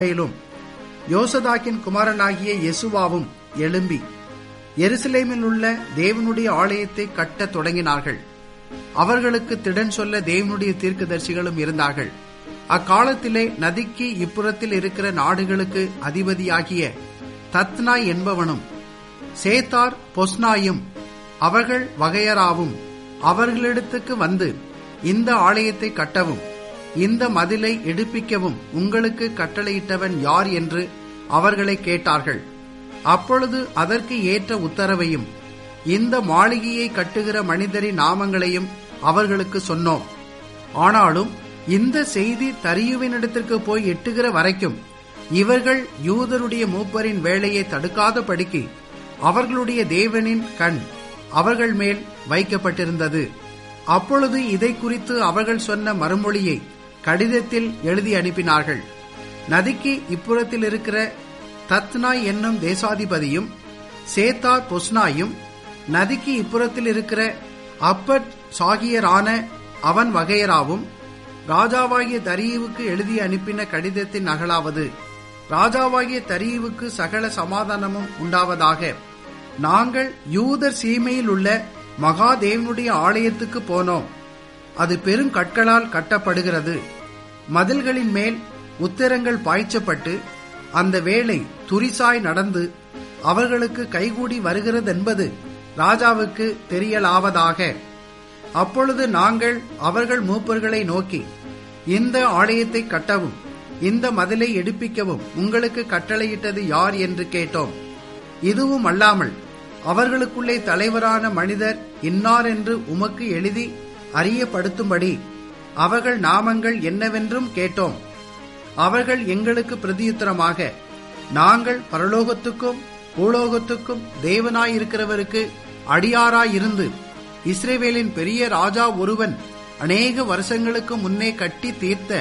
யிலும் யோசதாக்கின் குமாரனாகிய யெசுவாவும் எழும்பி எருசலேமில் உள்ள தேவனுடைய ஆலயத்தை கட்டத் தொடங்கினார்கள் அவர்களுக்கு திடன் சொல்ல தேவனுடைய தீர்க்கதரிசிகளும் இருந்தார்கள் அக்காலத்திலே நதிக்கு இப்புறத்தில் இருக்கிற நாடுகளுக்கு அதிபதியாகிய தத்னாய் என்பவனும் சேத்தார் பொஸ்னாயும் அவர்கள் வகையராவும் அவர்களிடத்துக்கு வந்து இந்த ஆலயத்தை கட்டவும் இந்த மதிலை எடுப்பிக்கவும் உங்களுக்கு கட்டளையிட்டவன் யார் என்று அவர்களை கேட்டார்கள் அப்பொழுது அதற்கு ஏற்ற உத்தரவையும் இந்த மாளிகையை கட்டுகிற மனிதரின் நாமங்களையும் அவர்களுக்கு சொன்னோம் ஆனாலும் இந்த செய்தி தரியுவினிடத்திற்கு போய் எட்டுகிற வரைக்கும் இவர்கள் யூதருடைய மூப்பரின் வேலையை தடுக்காதபடிக்கு அவர்களுடைய தேவனின் கண் அவர்கள் மேல் வைக்கப்பட்டிருந்தது அப்பொழுது இதை குறித்து அவர்கள் சொன்ன மறுமொழியை கடிதத்தில் எழுதி அனுப்பினார்கள் நதிக்கு இப்புறத்தில் இருக்கிற தத்னாய் என்னும் தேசாதிபதியும் சேத்தார் பொஸ்னாயும் நதிக்கு இப்புறத்தில் இருக்கிற அப்பட் சாகியரான அவன் வகையராவும் ராஜாவாகிய தரியுவுக்கு எழுதி அனுப்பின கடிதத்தின் நகலாவது ராஜாவாகிய தரியுவுக்கு சகல சமாதானமும் உண்டாவதாக நாங்கள் யூதர் சீமையில் உள்ள மகாதேவனுடைய ஆலயத்துக்கு போனோம் அது பெரும் கற்களால் கட்டப்படுகிறது மதில்களின் மேல் உத்தரங்கள் பாய்ச்சப்பட்டு அந்த வேலை துரிசாய் நடந்து அவர்களுக்கு கைகூடி வருகிறதென்பது ராஜாவுக்கு தெரியலாவதாக அப்பொழுது நாங்கள் அவர்கள் மூப்பர்களை நோக்கி இந்த ஆலயத்தை கட்டவும் இந்த மதிலை எடுப்பிக்கவும் உங்களுக்கு கட்டளையிட்டது யார் என்று கேட்டோம் இதுவும் அல்லாமல் அவர்களுக்குள்ளே தலைவரான மனிதர் இன்னார் என்று உமக்கு எழுதி அறியப்படுத்தும்படி அவர்கள் நாமங்கள் என்னவென்றும் கேட்டோம் அவர்கள் எங்களுக்கு பிரதியுத்தரமாக நாங்கள் பரலோகத்துக்கும் பூலோகத்துக்கும் தேவனாயிருக்கிறவருக்கு அடியாராயிருந்து இஸ்ரேவேலின் பெரிய ராஜா ஒருவன் அநேக வருஷங்களுக்கு முன்னே கட்டி தீர்த்த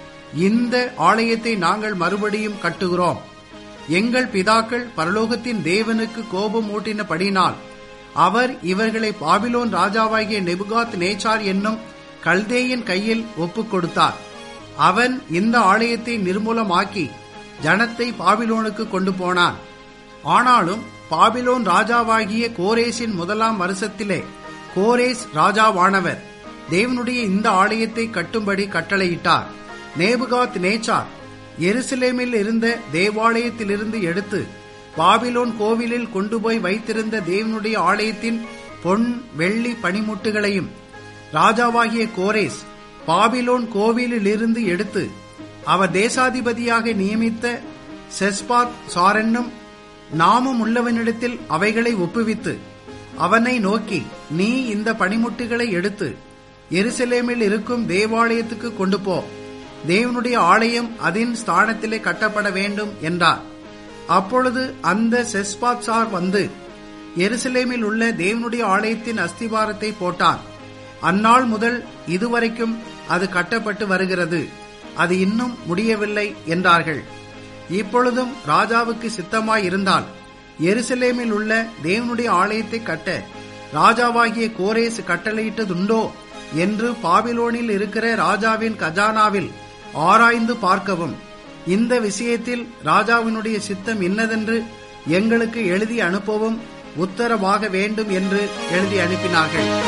இந்த ஆலயத்தை நாங்கள் மறுபடியும் கட்டுகிறோம் எங்கள் பிதாக்கள் பரலோகத்தின் தேவனுக்கு கோபம் ஊட்டினபடினால் அவர் இவர்களை பாபிலோன் ராஜாவாகிய நெபுகாத் நேச்சார் என்னும் கல்தேயின் கையில் ஒப்புக் கொடுத்தார் அவன் இந்த ஆலயத்தை நிர்மூலமாக்கி ஜனத்தை பாபிலோனுக்கு கொண்டு போனான் ஆனாலும் பாபிலோன் ராஜாவாகிய கோரேசின் முதலாம் வருஷத்திலே கோரேஸ் ராஜாவானவர் தேவனுடைய இந்த ஆலயத்தை கட்டும்படி கட்டளையிட்டார் நேபுகாத் நேச்சார் எருசலேமில் இருந்த தேவாலயத்திலிருந்து எடுத்து பாபிலோன் கோவிலில் கொண்டு போய் வைத்திருந்த தேவனுடைய ஆலயத்தின் பொன் வெள்ளி பனிமுட்டுகளையும் ராஜாவாகிய கோரேஸ் பாபிலோன் கோவிலிலிருந்து எடுத்து அவர் தேசாதிபதியாக நியமித்த செஸ்பாத் சாரென்னும் நாமும் உள்ளவனிடத்தில் அவைகளை ஒப்புவித்து அவனை நோக்கி நீ இந்த பனிமுட்டுகளை எடுத்து எருசலேமில் இருக்கும் தேவாலயத்துக்கு கொண்டு போ தேவனுடைய ஆலயம் அதன் ஸ்தானத்திலே கட்டப்பட வேண்டும் என்றார் அப்பொழுது அந்த செஸ்பாத்சார் வந்து எருசலேமில் உள்ள தேவனுடைய ஆலயத்தின் அஸ்திவாரத்தை போட்டான் அந்நாள் முதல் இதுவரைக்கும் அது கட்டப்பட்டு வருகிறது அது இன்னும் முடியவில்லை என்றார்கள் இப்பொழுதும் ராஜாவுக்கு சித்தமாய் இருந்தால் எருசலேமில் உள்ள தேவனுடைய ஆலயத்தை கட்ட ராஜாவாகிய கோரேஸ் கட்டளையிட்டதுண்டோ என்று பாபிலோனில் இருக்கிற ராஜாவின் கஜானாவில் ஆராய்ந்து பார்க்கவும் இந்த விஷயத்தில் ராஜாவினுடைய சித்தம் என்னதென்று எங்களுக்கு எழுதி அனுப்பவும் உத்தரவாக வேண்டும் என்று எழுதி அனுப்பினார்கள்